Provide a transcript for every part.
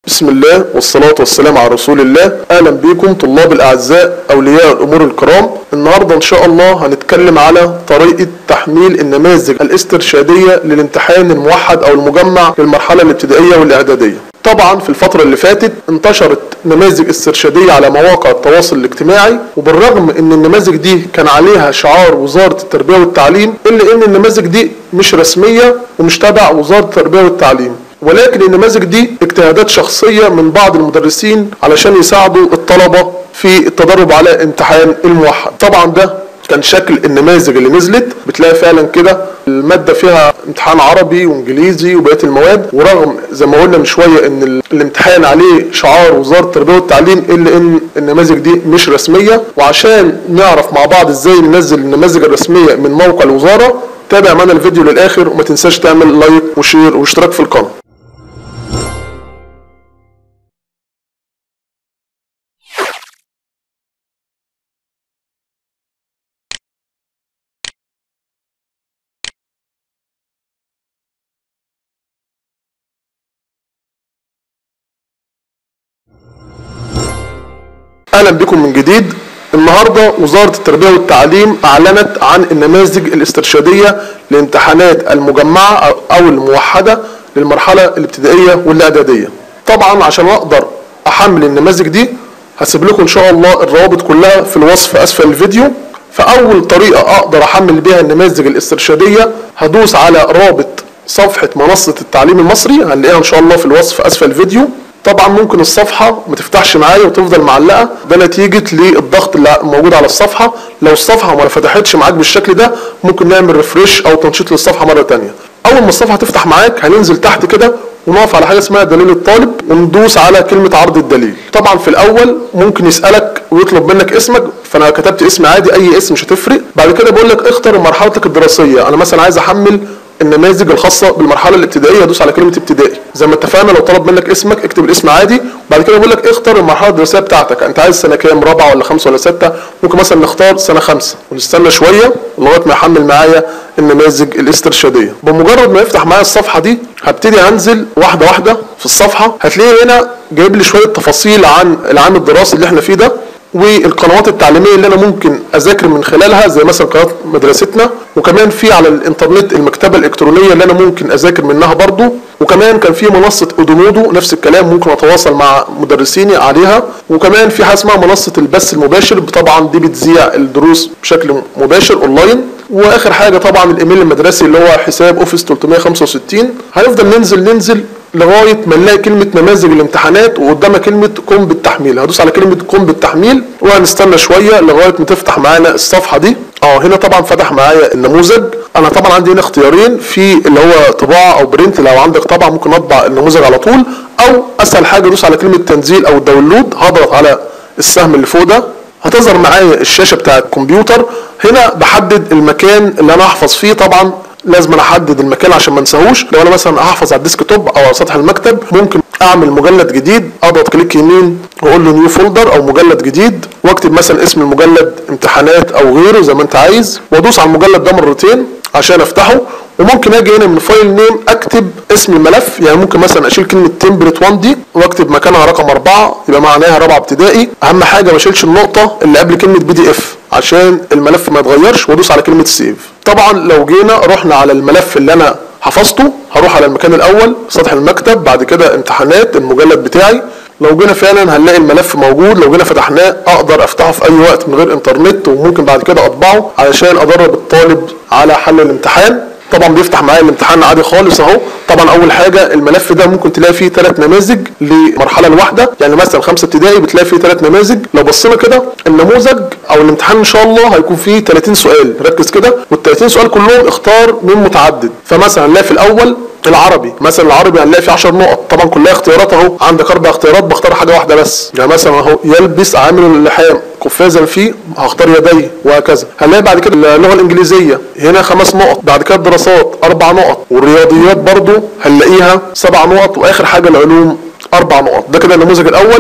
بسم الله والصلاة والسلام على رسول الله أهلا بكم طلاب الأعزاء أولياء الأمور الكرام النهاردة إن شاء الله هنتكلم على طريقة تحميل النماذج الاسترشادية للامتحان الموحد أو المجمع للمرحلة الابتدائية والإعدادية طبعا في الفترة اللي فاتت انتشرت نماذج استرشادية على مواقع التواصل الاجتماعي وبالرغم ان النماذج دي كان عليها شعار وزارة التربية والتعليم الا ان النماذج دي مش رسمية ومش تبع وزارة التربية والتعليم ولكن النماذج دي اجتهادات شخصية من بعض المدرسين علشان يساعدوا الطلبة في التدرب على امتحان الموحد طبعا ده كان شكل النماذج اللي نزلت بتلاقي فعلا كده المادة فيها امتحان عربي وانجليزي وبقية المواد ورغم زي ما قلنا من شوية ان ال- الامتحان عليه شعار وزارة التربية والتعليم الا ان النماذج دي مش رسمية وعشان نعرف مع بعض ازاي ننزل النماذج الرسمية من موقع الوزارة تابع معنا الفيديو للاخر وما تنساش تعمل لايك وشير واشتراك في القناة اهلا بكم من جديد النهارده وزاره التربيه والتعليم اعلنت عن النماذج الاسترشاديه لامتحانات المجمعه او الموحده للمرحله الابتدائيه والاعداديه طبعا عشان اقدر احمل النماذج دي هسيب لكم ان شاء الله الروابط كلها في الوصف اسفل الفيديو فاول طريقه اقدر احمل بيها النماذج الاسترشاديه هدوس على رابط صفحه منصه التعليم المصري هنلاقيها ان شاء الله في الوصف اسفل الفيديو طبعا ممكن الصفحه ما تفتحش معايا وتفضل معلقه ده نتيجه للضغط اللي موجود على الصفحه لو الصفحه ما فتحتش معاك بالشكل ده ممكن نعمل ريفريش او تنشيط للصفحه مره تانية اول ما الصفحه تفتح معاك هننزل تحت كده ونقف على حاجه اسمها دليل الطالب وندوس على كلمه عرض الدليل طبعا في الاول ممكن يسالك ويطلب منك اسمك فانا كتبت اسم عادي اي اسم مش هتفرق بعد كده بيقول لك اختر مرحلتك الدراسيه انا مثلا عايز احمل النماذج الخاصه بالمرحله الابتدائيه ادوس على كلمه ابتدائي زي ما اتفقنا لو طلب منك اسمك اكتب الاسم عادي وبعد كده بيقول لك اختر المرحله الدراسيه بتاعتك انت عايز سنه كام رابعه ولا خمسه ولا سته ممكن مثلا نختار سنه خمسه ونستنى شويه لغايه ما يحمل معايا النماذج الاسترشاديه بمجرد ما يفتح معايا الصفحه دي هبتدي انزل واحده واحده في الصفحه هتلاقي هنا جايب لي شويه تفاصيل عن العام الدراسي اللي احنا فيه ده والقنوات التعليميه اللي انا ممكن اذاكر من خلالها زي مثلا قناه مدرستنا وكمان في على الانترنت المكتبه الالكترونيه اللي انا ممكن اذاكر منها برضو وكمان كان في منصه اودومودو نفس الكلام ممكن اتواصل مع مدرسيني عليها وكمان في حاجه اسمها منصه البث المباشر طبعا دي بتذيع الدروس بشكل مباشر اونلاين واخر حاجه طبعا الايميل المدرسي اللي هو حساب اوفيس 365 هنفضل ننزل ننزل لغايه ما نلاقي كلمه نماذج الامتحانات وقدامها كلمه قم بالتحميل هدوس على كلمه قم بالتحميل وهنستنى شويه لغايه ما تفتح معانا الصفحه دي اه هنا طبعا فتح معايا النموذج انا طبعا عندي هنا اختيارين في اللي هو طباعه او برنت لو عندك طبعه ممكن اطبع النموذج على طول او اسهل حاجه ادوس على كلمه تنزيل او داونلود هضغط على السهم اللي فوق ده هتظهر معايا الشاشه بتاعه الكمبيوتر هنا بحدد المكان اللي انا هحفظ فيه طبعا لازم أنا احدد المكان عشان ما انساهوش لو انا مثلا هحفظ على الديسك توب او على سطح المكتب ممكن اعمل مجلد جديد اضغط كليك يمين واقول له نيو فولدر او مجلد جديد واكتب مثلا اسم المجلد امتحانات او غيره زي ما انت عايز وادوس على المجلد ده مرتين عشان افتحه وممكن اجي هنا من فايل نيم اكتب اسم الملف يعني ممكن مثلا اشيل كلمه تمبلت 1 دي واكتب مكانها رقم 4 يبقى معناها رابعه ابتدائي اهم حاجه ما اشيلش النقطه اللي قبل كلمه بي دي اف عشان الملف ما يتغيرش وادوس على كلمه سيف طبعا لو جينا رحنا على الملف اللي انا حفظته هروح على المكان الاول سطح المكتب بعد كده امتحانات المجلد بتاعي لو جينا فعلا هنلاقي الملف موجود لو جينا فتحناه اقدر افتحه في اي وقت من غير انترنت وممكن بعد كده اطبعه علشان ادرب الطالب على حل الامتحان طبعا بيفتح معايا الامتحان عادي خالص اهو طبعا اول حاجه الملف ده ممكن تلاقي فيه ثلاث نماذج لمرحله الواحده يعني مثلا خمسه ابتدائي بتلاقي فيه ثلاث نماذج لو بصينا كده النموذج او الامتحان ان شاء الله هيكون فيه 30 سؤال ركز كده وال 30 سؤال كلهم اختار من متعدد فمثلا هنلاقي في الاول العربي مثلا العربي هنلاقي فيه 10 نقط طبعا كلها اختيارات اهو عندك اربع اختيارات بختار حاجه واحده بس يعني مثلا اهو يلبس عامل اللحام قفازا فيه هختار يديه وهكذا هنلاقي بعد كده اللغه الانجليزيه هنا خمس نقط بعد كده الدراسات اربع نقط والرياضيات برضو هنلاقيها سبع نقط واخر حاجه العلوم اربع نقط ده كده النموذج الاول وهتلاقي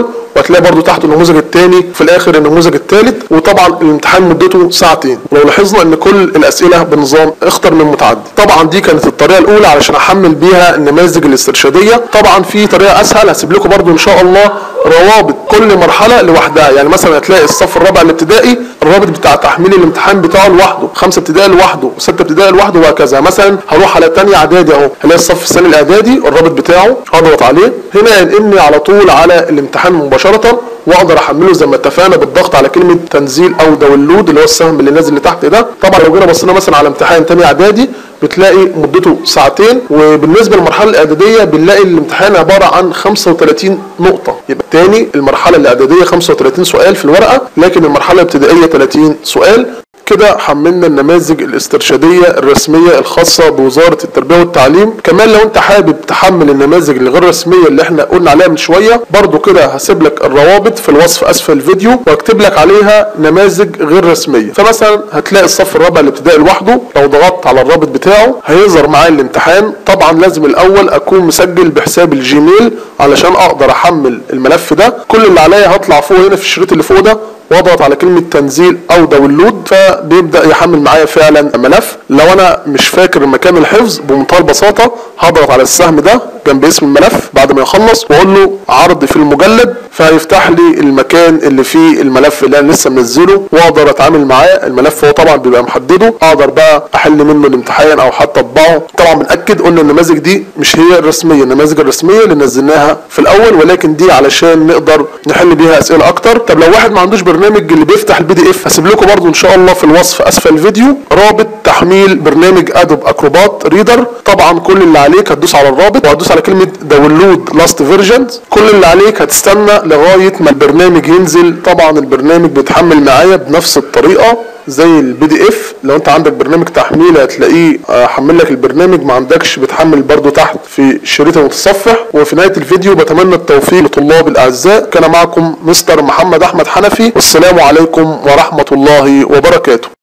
هتلاقي برضو تحت النموذج الثاني في الاخر النموذج الثالث وطبعا الامتحان مدته ساعتين ولو لاحظنا ان كل الاسئله بنظام اختر من متعدد طبعا دي كانت الطريقه الاولى علشان احمل بيها النماذج الاسترشاديه طبعا في طريقه اسهل هسيب لكم برضو ان شاء الله روابط كل مرحله لوحدها يعني مثلا هتلاقي الصف الرابع الابتدائي الرابط بتاع تحميل الامتحان بتاعه لوحده خمسه ابتدائي لوحده وسته ابتدائي لوحده وهكذا مثلا هروح على تانية اعدادي اهو هلاقي الصف الثاني الاعدادي الرابط بتاعه اضغط عليه هنا ينقلني على طول على الامتحان مباشره واقدر احمله زي ما اتفقنا بالضغط على كلمه تنزيل او داونلود اللي هو السهم اللي نازل لتحت ده طبعا لو جينا بصينا مثلا على امتحان تاني اعدادي بتلاقي مدته ساعتين وبالنسبه للمرحله الاعداديه بنلاقي الامتحان عباره عن 35 نقطه يبقى تاني المرحله الاعداديه 35 سؤال في الورقه لكن المرحله الابتدائيه 30 سؤال كده حملنا النماذج الاسترشادية الرسمية الخاصة بوزارة التربية والتعليم كمان لو انت حابب تحمل النماذج الغير رسمية اللي احنا قلنا عليها من شوية برضو كده هسيب لك الروابط في الوصف اسفل الفيديو واكتب لك عليها نماذج غير رسمية فمثلا هتلاقي الصف الرابع الابتدائي لوحده لو ضغطت على الرابط بتاعه هيظهر معايا الامتحان طبعا لازم الاول اكون مسجل بحساب الجيميل علشان اقدر احمل الملف ده كل اللي عليا هطلع فوق هنا في الشريط اللي فوق ده واضغط على كلمة تنزيل او داونلود فبيبدأ يحمل معايا فعلا ملف لو انا مش فاكر مكان الحفظ بمنتهى البساطة هضغط على السهم ده جنب اسم الملف بعد ما يخلص واقول له عرض في المجلد فهيفتح لي المكان اللي فيه الملف اللي انا لسه منزله واقدر اتعامل معاه الملف هو طبعا بيبقى محدده اقدر بقى احل منه الامتحان او حتى اطبعه طبعا بناكد قلنا النماذج دي مش هي الرسميه النماذج الرسميه اللي نزلناها في الاول ولكن دي علشان نقدر نحل بيها اسئله اكتر طب لو واحد ما عندوش برنامج اللي بيفتح البي دي اف هسيب لكم برضو ان شاء الله في الوصف اسفل الفيديو رابط تحميل برنامج ادوب اكروبات ريدر طبعا كل اللي عليك هتدوس على الرابط وهتدوس على كلمه داونلود لاست فيرجنز كل اللي عليك هتستنى لغايه ما البرنامج ينزل طبعا البرنامج بيتحمل معايا بنفس الطريقه زي البي دي اف لو انت عندك برنامج تحميل هتلاقيه حمل لك البرنامج ما عندكش بتحمل برضو تحت في شريط المتصفح وفي نهايه الفيديو بتمنى التوفيق لطلاب الاعزاء كان معكم مستر محمد احمد حنفي والسلام عليكم ورحمه الله وبركاته